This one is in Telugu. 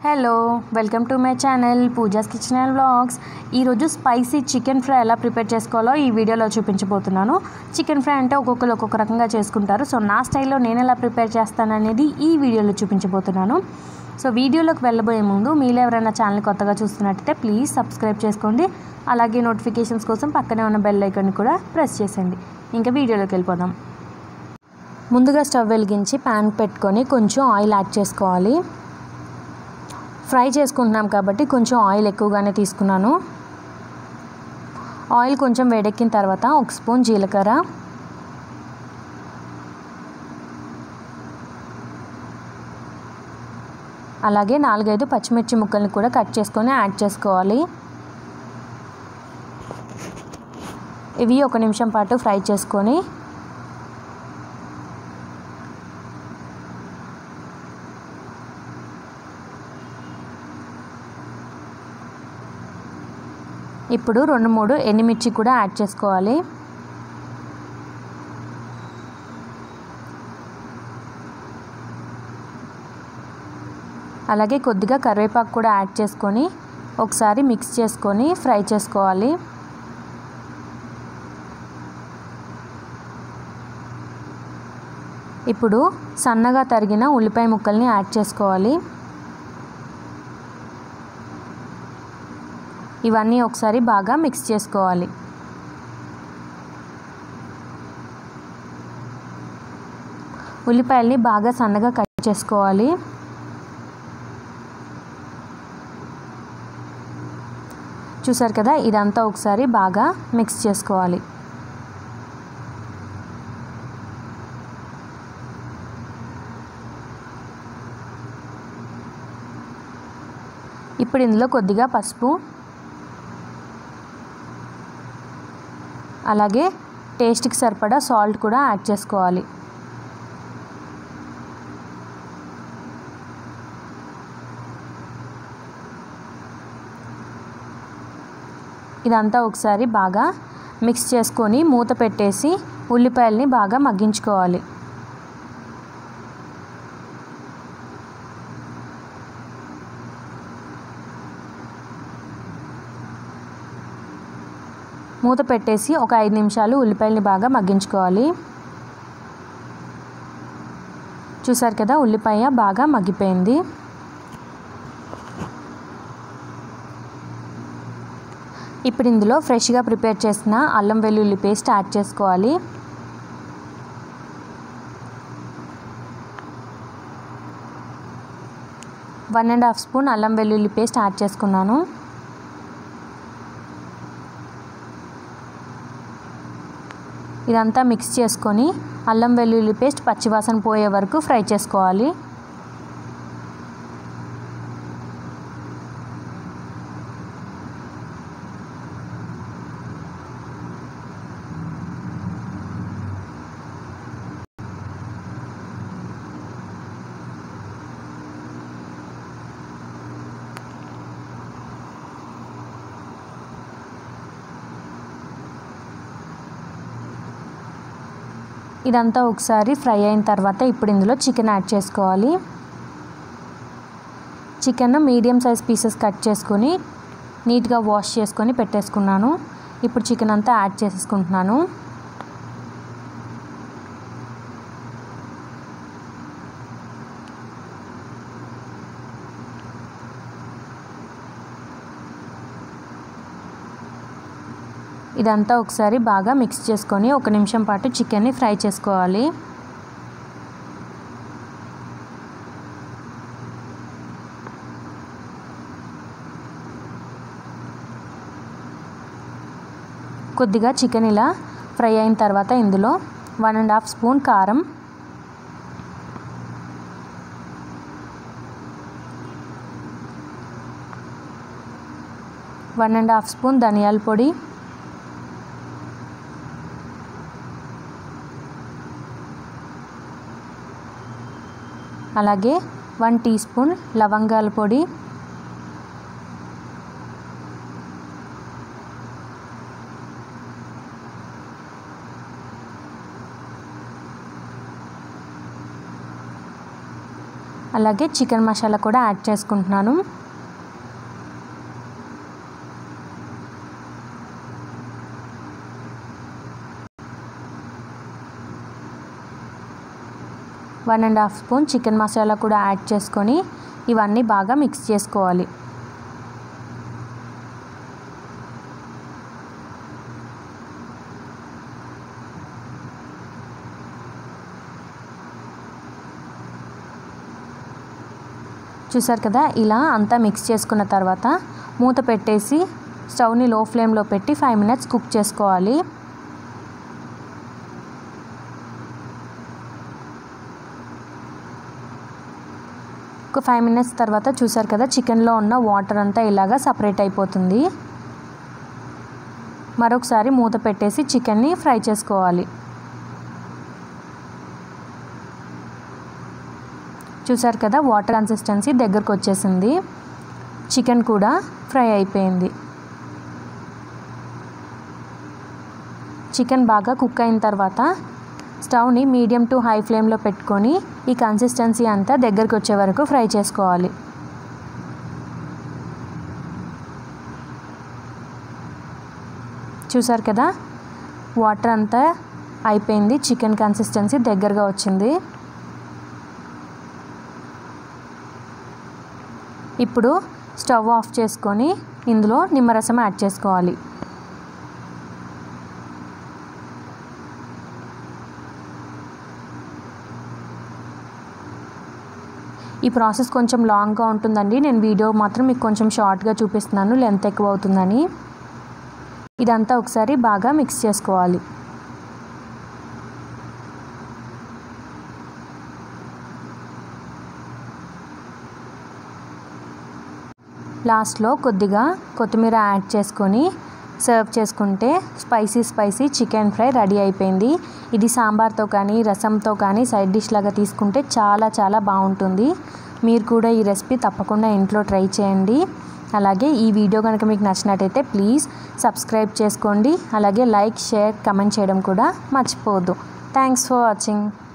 hello welcome to my channel Pooja's kitchen and vlogs ఈరోజు స్పైసీ చికెన్ ఫ్రై ఎలా ప్రిపేర్ చేసుకోవాలో ఈ వీడియోలో చూపించబోతున్నాను చికెన్ ఫ్రై అంటే ఒక్కొక్కరు ఒక్కొక్క రకంగా చేసుకుంటారు సో నా స్టైల్లో నేను ఎలా ప్రిపేర్ చేస్తాననేది ఈ వీడియోలో చూపించబోతున్నాను సో వీడియోలోకి వెళ్ళబోయే ముందు మీరు ఎవరైనా ఛానల్ కొత్తగా చూస్తున్నట్టయితే ప్లీజ్ సబ్స్క్రైబ్ చేసుకోండి అలాగే నోటిఫికేషన్స్ కోసం పక్కనే ఉన్న బెల్ ఐకాన్ని కూడా ప్రెస్ చేసేయండి ఇంకా వీడియోలోకి వెళ్ళిపోదాం ముందుగా స్టవ్ వెలిగించి ప్యాన్ పెట్టుకొని కొంచెం ఆయిల్ యాడ్ చేసుకోవాలి ఫ్రై చేసుకుంటున్నాం కాబట్టి కొంచెం ఆయిల్ ఎక్కువగానే తీసుకున్నాను ఆయిల్ కొంచెం వేడెక్కిన తర్వాత ఒక స్పూన్ జీలకర్ర అలాగే నాలుగైదు పచ్చిమిర్చి ముక్కల్ని కూడా కట్ చేసుకొని యాడ్ చేసుకోవాలి ఇవి ఒక నిమిషం పాటు ఫ్రై చేసుకొని ఇప్పుడు రెండు మూడు ఎండుమిర్చి కూడా యాడ్ చేసుకోవాలి అలాగే కొద్దిగా కరివేపాకు కూడా యాడ్ చేసుకొని ఒకసారి మిక్స్ చేసుకొని ఫ్రై చేసుకోవాలి ఇప్పుడు సన్నగా తరిగిన ఉల్లిపాయ ముక్కల్ని యాడ్ చేసుకోవాలి ఇవన్నీ ఒకసారి బాగా మిక్స్ చేసుకోవాలి ఉల్లిపాయల్ని బాగా సన్నగా కట్ చేసుకోవాలి చూసారు కదా ఇదంతా ఒకసారి బాగా మిక్స్ చేసుకోవాలి ఇప్పుడు ఇందులో కొద్దిగా పసుపు అలాగే టేస్ట్కి సరిపడా సాల్ట్ కూడా యాడ్ చేసుకోవాలి ఇదంతా ఒకసారి బాగా మిక్స్ చేసుకొని మూత పెట్టేసి ఉల్లిపాయల్ని బాగా మగ్గించుకోవాలి మూత పెట్టేసి ఒక ఐదు నిమిషాలు ఉల్లిపాయలని బాగా మగ్గించుకోవాలి చూసారు కదా ఉల్లిపాయ బాగా మగ్గిపోయింది ఇప్పుడు ఇందులో ఫ్రెష్గా ప్రిపేర్ చేసిన అల్లం వెల్లుల్లి పేస్ట్ యాడ్ చేసుకోవాలి వన్ అండ్ హాఫ్ స్పూన్ అల్లం వెల్లుల్లి పేస్ట్ యాడ్ చేసుకున్నాను ఇదంతా మిక్స్ చేసుకొని అల్లం వెల్లుల్లి పేస్ట్ పచ్చివాసన పోయే వరకు ఫ్రై చేసుకోవాలి ఇదంతా ఒకసారి ఫ్రై అయిన తర్వాత ఇప్పుడు ఇందులో చికెన్ యాడ్ చేసుకోవాలి chicken medium size pieces cut చేసుకొని నీట్గా వాష్ చేసుకొని పెట్టేసుకున్నాను ఇప్పుడు చికెన్ అంతా యాడ్ చేసేసుకుంటున్నాను ఇదంతా ఒకసారి బాగా మిక్స్ చేసుకొని ఒక నిమిషం పాటు చికెన్ని ఫ్రై చేసుకోవాలి కొద్దిగా చికెన్ ఇలా ఫ్రై అయిన తర్వాత ఇందులో వన్ అండ్ హాఫ్ స్పూన్ కారం వన్ అండ్ హాఫ్ స్పూన్ ధనియాల పొడి అలాగే వన్ టీ స్పూన్ లవంగాల పొడి అలాగే చికెన్ మసాలా కూడా యాడ్ చేసుకుంటున్నాను one and half spoon chicken masala కూడా యాడ్ చేసుకొని ఇవన్నీ బాగా మిక్స్ చేసుకోవాలి చూసారు కదా ఇలా అంతా మిక్స్ చేసుకున్న తర్వాత మూత పెట్టేసి స్టవ్ని లో ఫ్లేమ్లో పెట్టి ఫైవ్ మినిట్స్ కుక్ చేసుకోవాలి ఒక ఫైవ్ మినిట్స్ తర్వాత చూసారు కదా చికెన్లో ఉన్న వాటర్ అంతా ఇలాగా సపరేట్ అయిపోతుంది మరొకసారి మూత పెట్టేసి చికెన్ని ఫ్రై చేసుకోవాలి చూసారు కదా వాటర్ కన్సిస్టెన్సీ దగ్గరకు వచ్చేసింది చికెన్ కూడా ఫ్రై అయిపోయింది చికెన్ బాగా కుక్ అయిన తర్వాత స్టవ్ని మీడియం టు హై ఫ్లేమ్లో పెట్టుకొని ఈ కన్సిస్టెన్సీ అంతా దగ్గరకు వచ్చే వరకు ఫ్రై చేసుకోవాలి చూసారు కదా వాటర్ అంతా అయిపోయింది చికెన్ కన్సిస్టెన్సీ దగ్గరగా వచ్చింది ఇప్పుడు స్టవ్ ఆఫ్ చేసుకొని ఇందులో నిమ్మరసం యాడ్ చేసుకోవాలి ఈ ప్రాసెస్ కొంచెం లాంగ్గా ఉంటుందండి నేను వీడియో మాత్రం మీకు కొంచెం షార్ట్గా చూపిస్తున్నాను లెంత్ ఎక్కువ అవుతుందని ఇదంతా ఒకసారి బాగా మిక్స్ చేసుకోవాలి లాస్ట్లో కొద్దిగా కొత్తిమీర యాడ్ చేసుకొని సర్వ్ చేసుకుంటే spicy spicy chicken fry ready అయిపోయింది ఇది సాంబార్తో కానీ రసంతో కానీ సైడ్ డిష్ లాగా తీసుకుంటే చాలా చాలా బాగుంటుంది మీరు కూడా ఈ రెసిపీ తప్పకుండా ఇంట్లో ట్రై చేయండి అలాగే ఈ వీడియో కనుక మీకు నచ్చినట్టయితే ప్లీజ్ సబ్స్క్రైబ్ చేసుకోండి అలాగే లైక్ షేర్ కమెంట్ చేయడం కూడా మర్చిపోవద్దు థ్యాంక్స్ ఫర్ వాచింగ్